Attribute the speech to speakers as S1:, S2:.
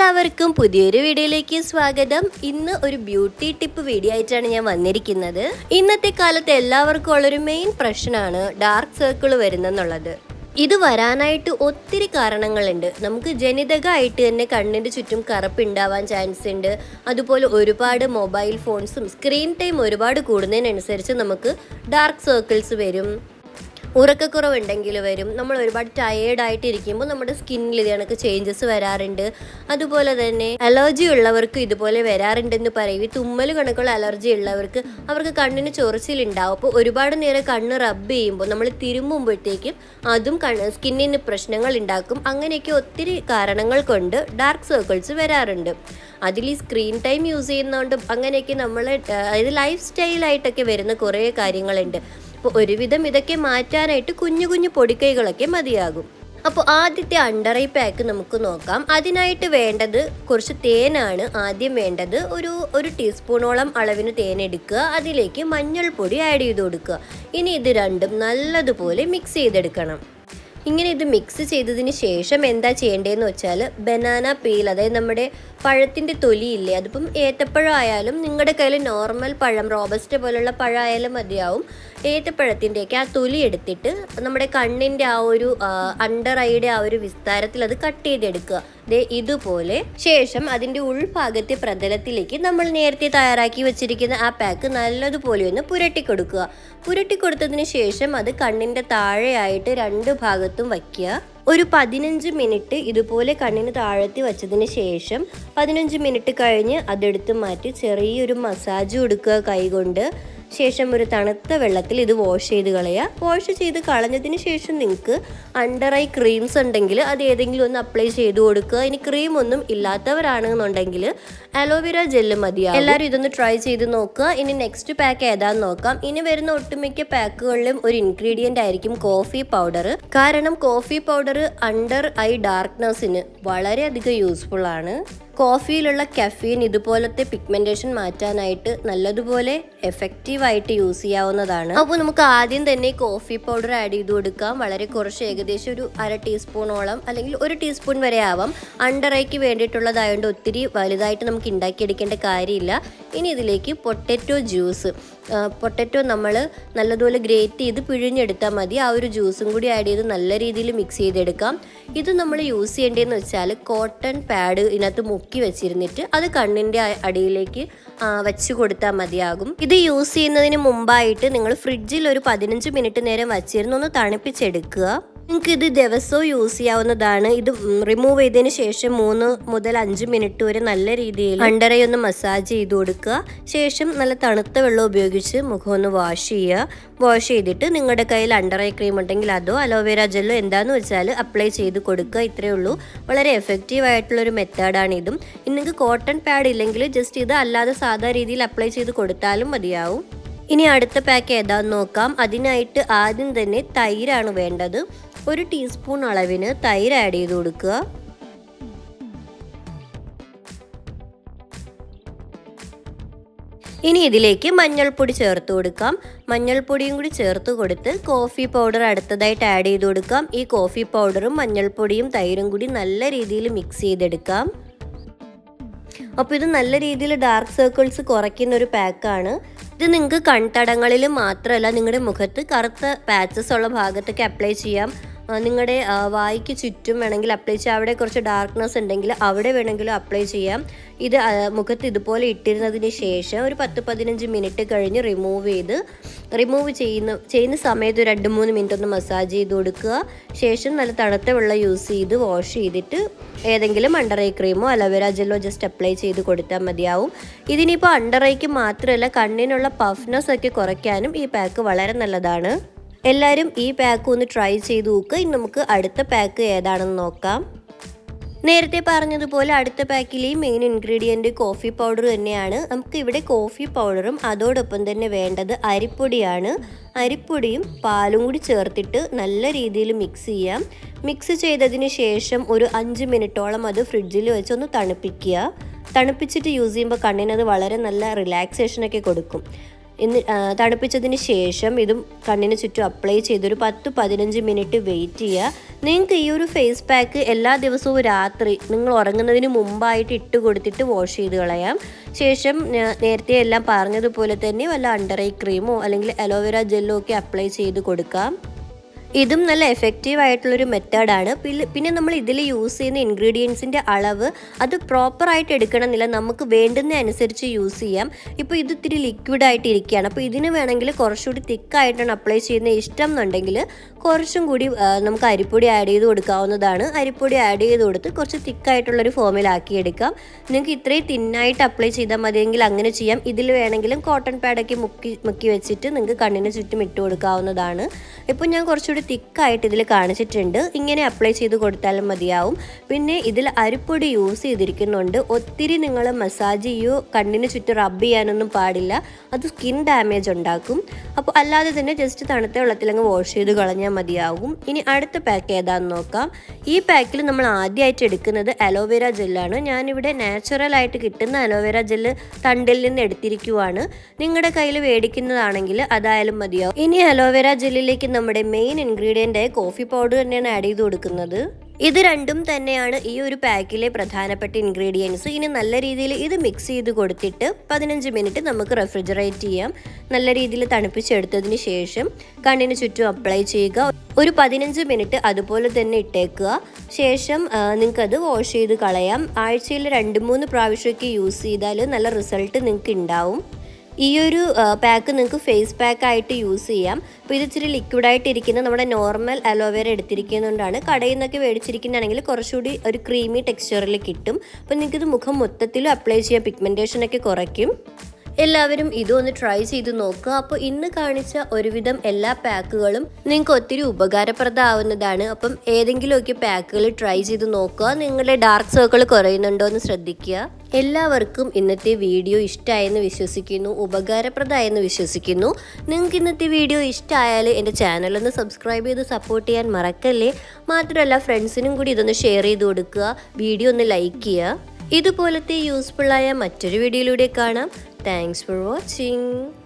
S1: എല്ലാവർക്കും പുതിയൊരു വീഡിയോയിലേക്ക് സ്വാഗതം ഇന്ന് ഒരു ബ്യൂട്ടി ടിപ്പ് വീഡിയോ ആയിട്ടാണ് ഞാൻ വന്നിരിക്കുന്നത് ഇന്നത്തെ കാലത്ത് എല്ലാവർക്കും ഉള്ളൊരു മെയിൻ പ്രശ്നമാണ് ഡാർക്ക് സർക്കിൾ വരുന്നെന്നുള്ളത് ഇത് വരാനായിട്ട് ഒത്തിരി കാരണങ്ങളുണ്ട് നമുക്ക് ജനിതകമായിട്ട് തന്നെ കണ്ണിൻ്റെ ചുറ്റും കറുപ്പ് ഉണ്ടാവാൻ ചാൻസ് ഉണ്ട് അതുപോലെ ഒരുപാട് മൊബൈൽ ഫോൺസും സ്ക്രീൻ ടൈം ഒരുപാട് കൂടുന്നതിനനുസരിച്ച് നമുക്ക് ഡാർക്ക് സർക്കിൾസ് വരും ഉറക്കക്കുറവുണ്ടെങ്കിൽ വരും നമ്മൾ ഒരുപാട് ടയേർഡ് ആയിട്ട് ഇരിക്കുമ്പോൾ നമ്മുടെ സ്കിന്നിൽ ഇത് കണക്ക് ചേഞ്ചസ് വരാറുണ്ട് അതുപോലെ തന്നെ അലർജി ഉള്ളവർക്ക് ഇതുപോലെ വരാറുണ്ടെന്ന് പറയും ഈ തുമ്മൽ കണക്കുള്ള അലർജി ഉള്ളവർക്ക് അവർക്ക് കണ്ണിന് ചൊറിച്ചിലുണ്ടാവും അപ്പോൾ ഒരുപാട് നേരം കണ്ണ് റബ്ബ് ചെയ്യുമ്പോൾ നമ്മൾ തിരുമ്പുമ്പോഴത്തേക്കും അതും കണ്ണ് സ്കിന്നിന് പ്രശ്നങ്ങൾ ഉണ്ടാക്കും അങ്ങനെയൊക്കെ ഒത്തിരി കാരണങ്ങൾ കൊണ്ട് ഡാർക്ക് സർക്കിൾസ് വരാറുണ്ട് അതിൽ ഈ സ്ക്രീൻ ടൈം യൂസ് ചെയ്യുന്നതുകൊണ്ടും അങ്ങനെയൊക്കെ നമ്മൾ അതായത് ലൈഫ് സ്റ്റൈലായിട്ടൊക്കെ വരുന്ന കുറേ കാര്യങ്ങളുണ്ട് അപ്പോൾ ഒരുവിധം ഇതൊക്കെ മാറ്റാനായിട്ട് കുഞ്ഞു കുഞ്ഞു പൊടിക്കൈകളൊക്കെ മതിയാകും അപ്പോൾ ആദ്യത്തെ അണ്ടർ ഐ പാക്ക് നമുക്ക് നോക്കാം അതിനായിട്ട് വേണ്ടത് കുറച്ച് തേനാണ് ആദ്യം വേണ്ടത് ഒരു ഒരു ടീസ്പൂണോളം അളവിന് തേൻ എടുക്കുക അതിലേക്ക് മഞ്ഞൾപ്പൊടി ആഡ് ചെയ്ത് കൊടുക്കുക ഇനി ഇത് രണ്ടും നല്ലതുപോലെ മിക്സ് ചെയ്തെടുക്കണം ഇങ്ങനെ ഇത് മിക്സ് ചെയ്തതിന് ശേഷം എന്താ ചെയ്യേണ്ടതെന്ന് വെച്ചാൽ ബനാന പീൽ അതായത് നമ്മുടെ പഴത്തിൻ്റെ തൊലിയില്ലേ അതിപ്പം ഏത്തപ്പഴം ആയാലും നിങ്ങളുടെ കയ്യിൽ നോർമൽ പഴം റോബസ്റ്റ് പോലുള്ള പഴം ആയാലും മതിയാവും ഏത്തപ്പഴത്തിൻ്റെയൊക്കെ ആ തൊലി എടുത്തിട്ട് നമ്മുടെ കണ്ണിൻ്റെ ആ ഒരു അണ്ടർ ഐയുടെ ആ ഒരു വിസ്താരത്തിൽ അത് കട്ട് ചെയ്തെടുക്കുക ദേ ഇതുപോലെ ശേഷം അതിൻ്റെ ഉൾഭാഗത്തെ പ്രതലത്തിലേക്ക് നമ്മൾ നേരത്തെ തയ്യാറാക്കി വെച്ചിരിക്കുന്ന ആ പാക്ക് നല്ലതുപോലെ ഒന്ന് പുരട്ടി കൊടുക്കുക പുരട്ടി കൊടുത്തതിന് ശേഷം അത് കണ്ണിൻ്റെ താഴെയായിട്ട് രണ്ട് ഭാഗത്തും വയ്ക്കുക ഒരു പതിനഞ്ച് മിനിറ്റ് ഇതുപോലെ കണ്ണിന് താഴത്തി വെച്ചതിന് ശേഷം പതിനഞ്ച് മിനിറ്റ് കഴിഞ്ഞ് അതെടുത്ത് മാറ്റി ചെറിയൊരു മസാജ് കൊടുക്കുക കൈകൊണ്ട് ശേഷം ഒരു തണുത്ത വെള്ളത്തിൽ ഇത് വാഷ് ചെയ്ത് കളയുക വാഷ് ചെയ്ത് കളഞ്ഞതിന് ശേഷം നിങ്ങൾക്ക് അണ്ടർ ഐ ക്രീംസ് ഉണ്ടെങ്കിൽ അത് ഏതെങ്കിലും ഒന്ന് അപ്ലൈ ചെയ്ത് കൊടുക്കുക ഇനി ക്രീം ഒന്നും ഇല്ലാത്തവരാണെന്നുണ്ടെങ്കിൽ അലോവേര ജെല്ല് മതിയാവും എല്ലാവരും ഇതൊന്ന് ട്രൈ ചെയ്ത് നോക്കുക ഇനി നെക്സ്റ്റ് പാക്ക് ഏതാന്ന് നോക്കാം ഇനി വരുന്ന ഒട്ടുമിക്ക പാക്കുകളിലും ഒരു ഇൻഗ്രീഡിയൻ്റ് ആയിരിക്കും കോഫി പൗഡർ കാരണം കോഫി പൗഡർ അണ്ടർ ഐ ഡാർക്ക്നെസ്സിന് വളരെയധികം യൂസ്ഫുൾ ആണ് കോഫിയിലുള്ള കഫീൻ ഇതുപോലത്തെ പിഗ്മെന്റേഷൻ മാറ്റാനായിട്ട് നല്ലതുപോലെ എഫക്റ്റീവായിട്ട് യൂസ് ചെയ്യാവുന്നതാണ് അപ്പോൾ നമുക്ക് ആദ്യം തന്നെ കോഫി പൗഡർ ആഡ് ചെയ്ത് കൊടുക്കാം വളരെ കുറച്ച് ഏകദേശം ഒരു അര ടീസ്പൂണോളം അല്ലെങ്കിൽ ഒരു ടീസ്പൂൺ വരെ ആവാം അണ്ടർ ഐക്ക് വേണ്ടിയിട്ടുള്ളതായതുകൊണ്ട് ഒത്തിരി വലുതായിട്ട് നമുക്ക് ഉണ്ടാക്കിയെടുക്കേണ്ട കാര്യമില്ല ഇനി ഇതിലേക്ക് പൊട്ടറ്റോ ജ്യൂസ് പൊട്ടറ്റോ നമ്മൾ നല്ലതുപോലെ ഗ്രേറ്റ് ചെയ്ത് പിഴിഞ്ഞെടുത്താൽ മതി ആ ഒരു ജ്യൂസും കൂടി ആഡ് ചെയ്ത് നല്ല രീതിയിൽ മിക്സ് ചെയ്തെടുക്കാം ഇത് നമ്മൾ യൂസ് ചെയ്യേണ്ടതെന്ന് വെച്ചാൽ കോട്ടൺ പാഡ് ഇതിനകത്ത് മുക്കി വെച്ചിരുന്നിട്ട് അത് കണ്ണിൻ്റെ അടിയിലേക്ക് വെച്ച് കൊടുത്താൽ മതിയാകും ഇത് യൂസ് ചെയ്യുന്നതിന് മുമ്പായിട്ട് നിങ്ങൾ ഫ്രിഡ്ജിൽ ഒരു പതിനഞ്ച് മിനിറ്റ് നേരം വച്ചിരുന്ന് ഒന്ന് തണുപ്പിച്ചെടുക്കുക നിങ്ങൾക്ക് ഇത് ദിവസവും യൂസ് ചെയ്യാവുന്നതാണ് ഇത് റിമൂവ് ചെയ്തതിന് ശേഷം മൂന്ന് മുതൽ അഞ്ച് മിനിറ്റ് വരെ നല്ല രീതിയിൽ അണ്ടറൈ ഒന്ന് മസാജ് ചെയ്ത് കൊടുക്കുക ശേഷം നല്ല തണുത്ത വെള്ളം ഉപയോഗിച്ച് മുഖം ഒന്ന് വാഷ് ചെയ്യുക വാഷ് ചെയ്തിട്ട് നിങ്ങളുടെ കയ്യിൽ അണ്ടറൈ ക്രീം ഉണ്ടെങ്കിൽ അതോ അലോവേര ജെല്ലോ എന്താന്ന് വെച്ചാൽ അപ്ലൈ ചെയ്ത് കൊടുക്കുക ഇത്രയേ ഉള്ളൂ വളരെ എഫക്റ്റീവ് ആയിട്ടുള്ള ഒരു മെത്തേഡാണ് ഇതും ഇനി നിങ്ങൾക്ക് കോട്ടൺ പാഡ് ഇല്ലെങ്കിൽ ജസ്റ്റ് ഇത് അല്ലാതെ സാധാ രീതിയിൽ അപ്ലൈ ചെയ്ത് കൊടുത്താലും മതിയാവും ഇനി അടുത്ത പാക്ക് ഏതാന്ന് നോക്കാം അതിനായിട്ട് ആദ്യം തന്നെ തൈരാണ് വേണ്ടത് ഒരു ടീസ്പൂൺ അളവിന് തൈര് ആഡ് ചെയ്ത് കൊടുക്കുക ഇനി ഇതിലേക്ക് മഞ്ഞൾപ്പൊടി ചേർത്ത് കൊടുക്കാം മഞ്ഞൾപ്പൊടിയും കൂടി ചേർത്ത് കൊടുത്ത് കോഫി പൗഡർ അടുത്തതായിട്ട് ആഡ് ചെയ്ത് കൊടുക്കാം ഈ കോഫി പൗഡറും മഞ്ഞൾപ്പൊടിയും തൈരും കൂടി നല്ല രീതിയിൽ മിക്സ് ചെയ്തെടുക്കാം അപ്പോൾ ഇത് നല്ല രീതിയിൽ ഡാർക്ക് സർക്കിൾസ് കുറയ്ക്കുന്ന ഒരു പാക്കാണ് ഇത് നിങ്ങൾക്ക് കൺതടങ്ങളിൽ മാത്രമല്ല നിങ്ങളുടെ മുഖത്ത് കറുത്ത പാച്ചസ് ഉള്ള ഭാഗത്തൊക്കെ അപ്ലൈ ചെയ്യാം നിങ്ങളുടെ വായിക്ക് ചുറ്റും വേണമെങ്കിൽ അപ്ലൈ ചെയ്യാം അവിടെ കുറച്ച് ഡാർക്ക്നെസ് ഉണ്ടെങ്കിൽ അവിടെ വേണമെങ്കിലും അപ്ലൈ ചെയ്യാം ഇത് മുഖത്ത് ഇതുപോലെ ഇട്ടിരുന്നതിന് ശേഷം ഒരു പത്ത് പതിനഞ്ച് മിനിറ്റ് കഴിഞ്ഞ് റിമൂവ് ചെയ്ത് റിമൂവ് ചെയ്യുന്ന ചെയ്യുന്ന സമയത്ത് രണ്ട് മൂന്ന് മിനിറ്റ് ഒന്ന് മസാജ് ചെയ്ത് കൊടുക്കുക ശേഷം നല്ല തണുത്ത വെള്ളം യൂസ് ചെയ്ത് വാഷ് ചെയ്തിട്ട് ഏതെങ്കിലും അണ്ടർ ഐ ക്രീമോ അലോവേര ജെല്ലോ ജസ്റ്റ് അപ്ലൈ ചെയ്ത് കൊടുത്താൽ മതിയാവും ഇതിനിപ്പോൾ അണ്ടർ ഐക്ക് മാത്രമല്ല കണ്ണിനുള്ള പഫ്നെസ് ഒക്കെ കുറയ്ക്കാനും ഈ പാക്ക് വളരെ നല്ലതാണ് എല്ലാവരും ഈ പാക്ക് ഒന്ന് ട്രൈ ചെയ്ത് നോക്കുക ഇനി നമുക്ക് അടുത്ത പാക്ക് ഏതാണെന്ന് നോക്കാം നേരത്തെ പറഞ്ഞതുപോലെ അടുത്ത പാക്കിലെ മെയിൻ ഇൻഗ്രീഡിയൻറ്റ് കോഫി പൗഡർ തന്നെയാണ് നമുക്ക് ഇവിടെ കോഫി പൗഡറും അതോടൊപ്പം തന്നെ വേണ്ടത് അരിപ്പൊടിയാണ് അരിപ്പൊടിയും പാലും കൂടി ചേർത്തിട്ട് നല്ല രീതിയിൽ മിക്സ് ചെയ്യാം മിക്സ് ചെയ്തതിന് ശേഷം ഒരു അഞ്ച് മിനിറ്റോളം അത് ഫ്രിഡ്ജിൽ വെച്ചൊന്ന് തണുപ്പിക്കുക തണുപ്പിച്ചിട്ട് യൂസ് ചെയ്യുമ്പോൾ കണ്ണിനത് വളരെ നല്ല റിലാക്സേഷനൊക്കെ കൊടുക്കും ഇന്ന് ആ, തണുപ്പിച്ചതിന് ശേഷം ഇതും കണ്ണിന് ചുറ്റും അപ്ലൈ ചെയ്തൊരു പത്ത് പതിനഞ്ച് മിനിറ്റ് വെയിറ്റ് ചെയ്യുക നിങ്ങൾക്ക് ഈ ഒരു ഫേസ് പാക്ക് എല്ലാ ദിവസവും രാത്രി നിങ്ങൾ ഉറങ്ങുന്നതിന് മുമ്പായിട്ട് ഇട്ട് കൊടുത്തിട്ട് വാഷ് ചെയ്ത് കളയാം ശേഷം ഞാൻ നേരത്തെ എല്ലാം പറഞ്ഞതുപോലെ തന്നെ വല്ല അണ്ടർ ഐ ക്രീമോ അല്ലെങ്കിൽ അലോവേര ജെല്ലോ ഒക്കെ അപ്ലൈ ചെയ്ത് കൊടുക്കാം ഇതും നല്ല എഫക്റ്റീവ് ആയിട്ടുള്ളൊരു മെത്തേഡാണ് പിന്നെ നമ്മൾ ഇതിൽ യൂസ് ചെയ്യുന്ന ഇൻഗ്രീഡിയൻസിൻ്റെ അളവ് അത് പ്രോപ്പറായിട്ട് എടുക്കണമെന്നില്ല നമുക്ക് വേണ്ടുന്ന അനുസരിച്ച് യൂസ് ചെയ്യാം ഇപ്പോൾ ഇത് ഇത്തിരി ലിക്വിഡ് ആയിട്ട് ഇരിക്കുകയാണ് അപ്പോൾ ഇതിന് വേണമെങ്കിൽ കുറച്ചുകൂടി തിക്കായിട്ടാണ് അപ്ലൈ ചെയ്യുന്ന ഇഷ്ടം എന്നുണ്ടെങ്കിൽ കുറച്ചും കൂടി ആ, നമുക്ക് അരിപ്പൊടി ആഡ് ചെയ്ത് കൊടുക്കാവുന്നതാണ് അരിപ്പൊടി ആഡ് ചെയ്ത് കൊടുത്ത് കുറച്ച് തിക്കായിട്ടുള്ളൊരു ഫോമിലാക്കി എടുക്കാം നിങ്ങൾക്ക് ഇത്രയും തിന്നായിട്ട് അപ്ലൈ ചെയ്താൽ മതിയെങ്കിൽ അങ്ങനെ ചെയ്യാം ഇതിൽ വേണമെങ്കിലും കോട്ടൺ പാഡൊക്കെ മുക്കി മുക്കി വെച്ചിട്ട് നിങ്ങൾക്ക് കണ്ണിന് ചുറ്റും ഇട്ട് കൊടുക്കാവുന്നതാണ് ഇപ്പോൾ ഞാൻ കുറച്ചുകൂടി തിക്കായിട്ട് ഇതിൽ കാണിച്ചിട്ടുണ്ട് ഇങ്ങനെ അപ്ലൈ ചെയ്ത് കൊടുത്താലും മതിയാവും പിന്നെ ഇതിൽ അരിപ്പൊടി യൂസ് ചെയ്തിരിക്കുന്നുണ്ട് ഒത്തിരി നിങ്ങൾ മസാജ് ചെയ്യോ കണ്ണിന് ചുറ്റും റബ്ബ് ചെയ്യാനൊന്നും പാടില്ല അത് സ്കിൻ ഡാമേജ് ഉണ്ടാക്കും അപ്പോൾ അല്ലാതെ തന്നെ ജസ്റ്റ് തണുത്ത വെള്ളത്തിൽ അങ്ങ് വാഷ് ചെയ്ത് കളഞ്ഞാൽ മതിയാകും ഇനി അടുത്ത പാക്ക് ഏതാണെന്ന് നോക്കാം ഈ പാക്കിൽ നമ്മൾ ആദ്യമായിട്ട് എടുക്കുന്നത് അലോവേര ജെല്ലാണ് ഞാനിവിടെ നാച്ചുറൽ ആയിട്ട് കിട്ടുന്ന അലോവേര ജെല്ല് തണ്ടിൽ നിന്ന് എടുത്തിരിക്കുവാണ് നിങ്ങളുടെ കയ്യിൽ മേടിക്കുന്നതാണെങ്കിൽ അതായാലും മതിയാവും ഇനി അലോവേര ജെല്ലിലേക്ക് നമ്മുടെ മെയിൻ ഇൻഗ്രീഡിയൻ്റ് ആയ കോഫി പൗഡർ തന്നെയാണ് ആഡ് ചെയ്ത് കൊടുക്കുന്നത് ഇത് രണ്ടും തന്നെയാണ് ഈ ഒരു പാക്കിലെ പ്രധാനപ്പെട്ട ഇൻഗ്രീഡിയൻസ് ഇനി നല്ല രീതിയിൽ ഇത് മിക്സ് ചെയ്ത് കൊടുത്തിട്ട് പതിനഞ്ച് മിനിറ്റ് നമുക്ക് റെഫ്രിജറേറ്റ് ചെയ്യാം നല്ല രീതിയിൽ തണുപ്പിച്ചെടുത്തതിന് ശേഷം കണ്ണിന് ചുറ്റും അപ്ലൈ ചെയ്യുക ഒരു പതിനഞ്ച് മിനിറ്റ് അതുപോലെ തന്നെ ഇട്ടേക്കുക ശേഷം നിങ്ങൾക്കത് വാഷ് ചെയ്ത് കളയാം ആഴ്ചയിൽ രണ്ട് മൂന്ന് പ്രാവശ്യമൊക്കെ യൂസ് ചെയ്താൽ നല്ല റിസൾട്ട് നിങ്ങൾക്ക് ഉണ്ടാവും ഈ ഒരു പാക്ക് നിങ്ങൾക്ക് ഫേസ് പാക്ക് ആയിട്ട് യൂസ് ചെയ്യാം അപ്പോൾ ഇത് ഇച്ചിരി ലിക്വിഡായിട്ട് ഇരിക്കുന്ന നമ്മുടെ നോർമൽ അലോവേര എടുത്തിരിക്കുന്നതുകൊണ്ടാണ് കടയിൽ നിന്നൊക്കെ മേടിച്ചിരിക്കുന്നതാണെങ്കിൽ കുറച്ചുകൂടി ഒരു ക്രീമി ടെക്സ്ചറിൽ കിട്ടും അപ്പോൾ നിങ്ങൾക്ക് ഇത് മുഖം മൊത്തത്തിലും അപ്ലൈ ചെയ്യാം പിഗ്മെൻറ്റേഷനൊക്കെ കുറയ്ക്കും എല്ലാവരും ഇതും ഒന്ന് ട്രൈ ചെയ്ത് നോക്കുക അപ്പോൾ ഇന്ന് കാണിച്ച ഒരുവിധം എല്ലാ പാക്കുകളും നിങ്ങൾക്ക് ഒത്തിരി ഉപകാരപ്രദമാവുന്നതാണ് അപ്പം ഏതെങ്കിലുമൊക്കെ പാക്കുകൾ ട്രൈ ചെയ്ത് നോക്കുക നിങ്ങളുടെ ഡാർക്ക് സർക്കിൾ കുറയുന്നുണ്ടോ എന്ന് ശ്രദ്ധിക്കുക എല്ലാവർക്കും ഇന്നത്തെ വീഡിയോ ഇഷ്ടമായെന്ന് വിശ്വസിക്കുന്നു ഉപകാരപ്രദമായെന്ന് വിശ്വസിക്കുന്നു നിങ്ങൾക്ക് ഇന്നത്തെ വീഡിയോ ഇഷ്ടമായാൽ എൻ്റെ ചാനലൊന്ന് സബ്സ്ക്രൈബ് ചെയ്ത് സപ്പോർട്ട് ചെയ്യാൻ മറക്കല്ലേ മാത്രമല്ല ഫ്രണ്ട്സിനും കൂടി ഇതൊന്ന് ഷെയർ ചെയ്ത് കൊടുക്കുക വീഡിയോ ഒന്ന് ലൈക്ക് ചെയ്യുക ഇതുപോലത്തെ യൂസ്ഫുള്ളായ മറ്റൊരു വീഡിയോയിലൂടെ കാണാം താങ്ക്സ് ഫോർ വാച്ചിങ്